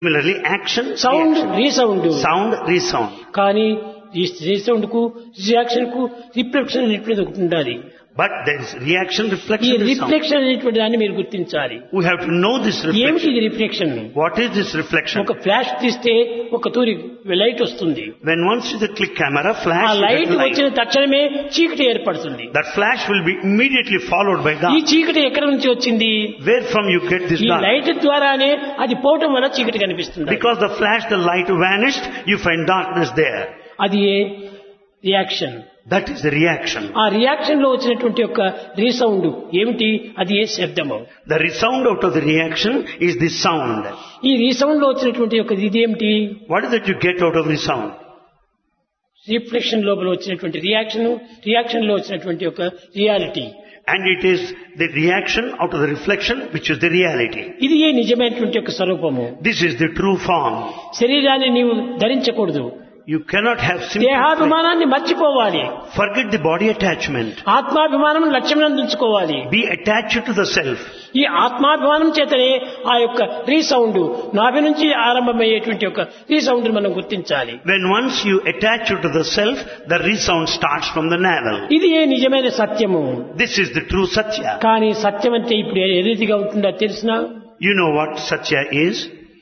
Similarly, action, sound reaction. Resound sound, resound. కానీ ఈ resound కు రియాక్షన్ కు రిఫ్లెక్షన్ అనేటువంటిది ఒకటి ఉండాలి But there is reaction, ఈ reflection, resound. రిఫ్లెక్షన్ అనేటువంటి దాన్ని మీరు గుర్తించాలి We have to know this ఏమిటి reflection. ఇది reflection What is this reflection? ఒక ఫ్లాష్ తీస్తే ఒక తూరి లైట్ వస్తుంది When once you click camera, ఆ flash, you లైట్ get వచ్చిన light. తక్షణమే చీకటి ఏర్పడుతుంది That flash will be immediately followed by ఈ dark. చీకటి ఎక్కడి నుంచి వచ్చింది Where from you get this ఈ dark? లైట్ ద్వారానే అది పోవటం వల్ల చీకటి కనిపిస్తుంది Because the flash, the light vanished, you find darkness there. అది ఏ reaction That is the reaction. ఆ రియాక్షన్ లో వచ్చినటువంటి యొక్క రీసౌండ్ ఏమిటి అది ఏ శబ్దము The resound out of the reaction is the sound. ఈ రీసౌండ్ లో వచ్చినటువంటి యొక్క ఇది ఏమిటి What is that you get out of resound? Reflection లోపల వచ్చినటువంటి రియాక్షన్ రియాక్షన్ లో వచ్చినటువంటి యొక్క reality And it is the reaction out of the reflection which is the reality. ఇది ఏ నిజమైనటువంటి యొక్క స్వరూపము This is the true form. శరీరాన్ని నీవు ధరించకూడదు You cannot have simple దేహాభిమానాన్ని మర్చిపోవాలి Forget the body attachment. ఆత్మాభిమానం లక్ష్యం అందించుకోవాలి Be attached to the self. ఈ ఆత్మాభిమానం చేతనే ఆ యొక్క రీసౌండ్ నాభి నుంచి ఆరంభమయ్యేటువంటి యొక్క రీసౌండ్ మనం గుర్తించాలి When once you attach to the self, the resound starts from the navel. ఇది ఏ నిజమైన సత్యము This is the true Satya. కానీ సత్యం అంటే ఇప్పుడు ఏ రీతిగా ఉంటుందో తెలిసిన You know what Satya is?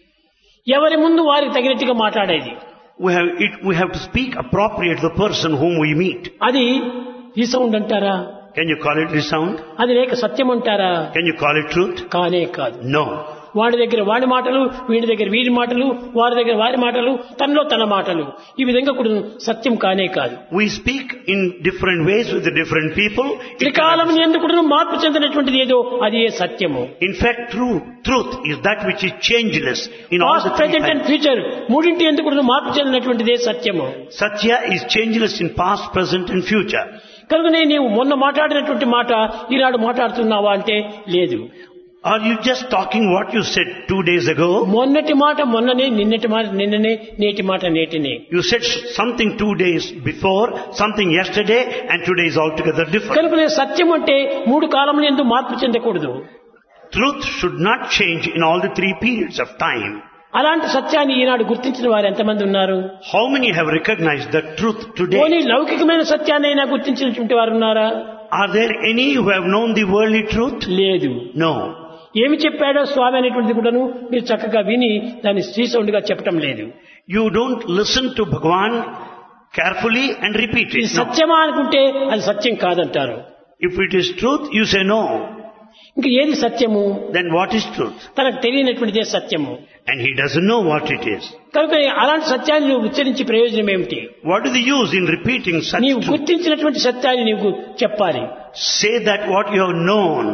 ఎవరి ముందు వారికి తగినట్టుగా మాట్లాడేది We have, it, we have to speak appropriate to the person whom we meet. అది రీసౌండ్ అంటారా Can you call it resound? అది లేక సత్యం అంటారా Can you call it truth? కానే కాదు No. వాడి దగ్గర వాడి మాటలు వీడి దగ్గర వీడి మాటలు వారి దగ్గర వారి మాటలు తనలో తన మాటలు ఈ విధంగా కూడా సత్యం కానే కాదు We speak in different ways with the different people. It త్రికాలం ఎందుకు మార్పు చెందినటువంటిది ఏదో అది ఏ సత్యము In fact, true, truth is that which is changeless in all past the three present and times. Future మూడింటి ఎందుకు మార్పు చెందినటువంటిదే సత్యము Satya is changeless in past, present and future. కనుకనే నీవు మొన్న మాట్లాడినటువంటి మాట ఈనాడు మాట్లాడుతున్నావా అంటే లేదు Are you just talking what you said two days ago? మొన్నటి మాట మొన్ననే నిన్నటి మాట నిన్ననే నేటి మాట నేటినే You said sh- something two days before, something yesterday, and today is altogether different. కనుకనే సత్యం అంటే మూడు కాలంలో ఎందుకు మార్పు చెందకూడదు Truth should not change in all the three periods of time. అలాంటి సత్యాన్ని ఈనాడు గుర్తించిన వారు ఎంతమంది ఉన్నారు How many have recognized the truth పోనీ today? లౌకికమైన సత్యాన్నైనా గుర్తించినటువంటి వారు ఉన్నారా Are there any who have known the worldly truth? లేదు No. ఏమి చెప్పాడో స్వామి అనేటువంటిది కూడాను మీరు చక్కగా విని దాన్ని శ్రీసౌండ్ గా చెప్పటం లేదు You don't listen to Bhagwan carefully and repeat ఇది it. No. సత్యమా అనుకుంటే అది సత్యం కాదంటారు If it is truth, you say no. ఇంక ఏది సత్యము Then what is truth? తనకు తెలియనటువంటిదే సత్యము And he doesn't know what it is. కనుక అలాంటి సత్యాన్ని నువ్వు ఉచ్చరించి ప్రయోజనం ఏమిటి What is the use in repeating such నీవు truth? గుర్తించినటువంటి సత్యాన్ని నీవు చెప్పాలి Say that what you have known,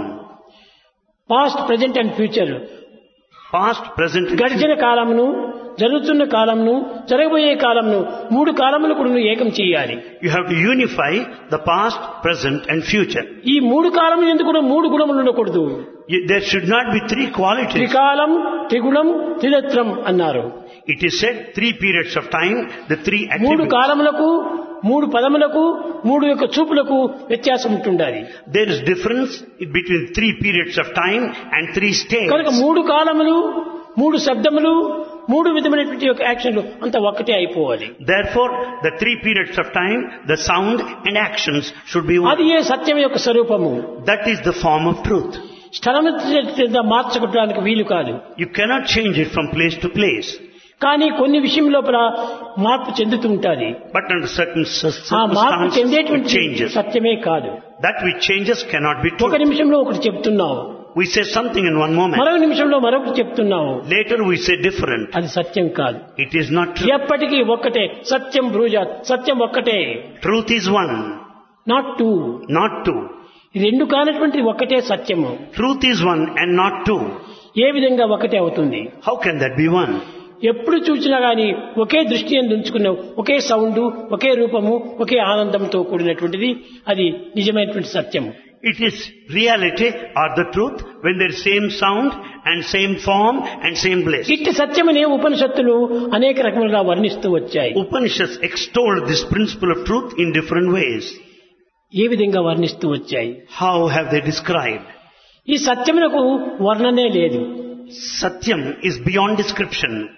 past present and future past, present, and గడిచిన కాలమును జరుగుతున్న కాలంను జరగబోయే కాలంను మూడు కాలములు కూడా నువ్వు ఏకం చేయాలి You have to unify the past, present and future. ఈ మూడు కాలములు ఎందుకు కూడా మూడు గుణములు ఉండకూడదు You- There should not be three qualities. త్రికాలం త్రిగుణం త్రిదత్రం అన్నారు It is said three periods of time, the three మూడు attributes. కాలములకు మూడు పదములకు మూడు యొక్క చూపులకు వ్యత్యాసం ఉంటుండాలి There is difference between three periods of time and three కనుక states. మూడు కాలములు మూడు శబ్దములు మూడు విధమైనటువంటి యొక్క యాక్షన్లు అంత ఒక్కటే అయిపోవాలి Therefore, the three periods of time, the sound and actions should be అది one. ఏ సత్యం యొక్క స్వరూపము That is the form of truth. స్థలము మార్చుకోవడానికి వీలు కాదు You cannot change it from place to place. కానీ కొన్ని విషయం లోపల మార్పు చెందుతూ ఉంటుంది But under certain cir- ఆ మార్పు circumstances, it చెందేటువంటి changes. సత్యమే కాదు That which changes cannot be ఒక true. నిమిషంలో ఒకటి చెప్తున్నావు We say something in one moment. మరొక నిమిషంలో మరొకటి చెప్తున్నావు Later we say different. అది సత్యం కాదు It is not true. ఎప్పటికీ ఒక్కటే సత్యం బ్రూజ సత్యం ఒక్కటే Truth is one, not two not two. ఈ రెండు కానటువంటి ఒక్కటే సత్యము Truth is one and not two. ఏ విధంగా ఒకటే అవుతుంది How can that be one? ఎప్పుడు చూసినా గాని ఒకే దృష్టి ఉంచుకున్న ఒకే సౌండ్ ఒకే రూపము ఒకే ఆనందంతో కూడినటువంటిది అది నిజమైనటువంటి సత్యము It is reality or the truth when there is same sound and same form and same bliss. ఇట్టి సత్యమనే ఉపనిషత్తులు అనేక రకములుగా వర్ణిస్తూ వచ్చాయి Upanishads extolled this principle of truth in different ways. ఏ విధంగా వర్ణిస్తూ వచ్చాయి How have they described? ఈ సత్యమునకు వర్ణనే లేదు Satyam is beyond description.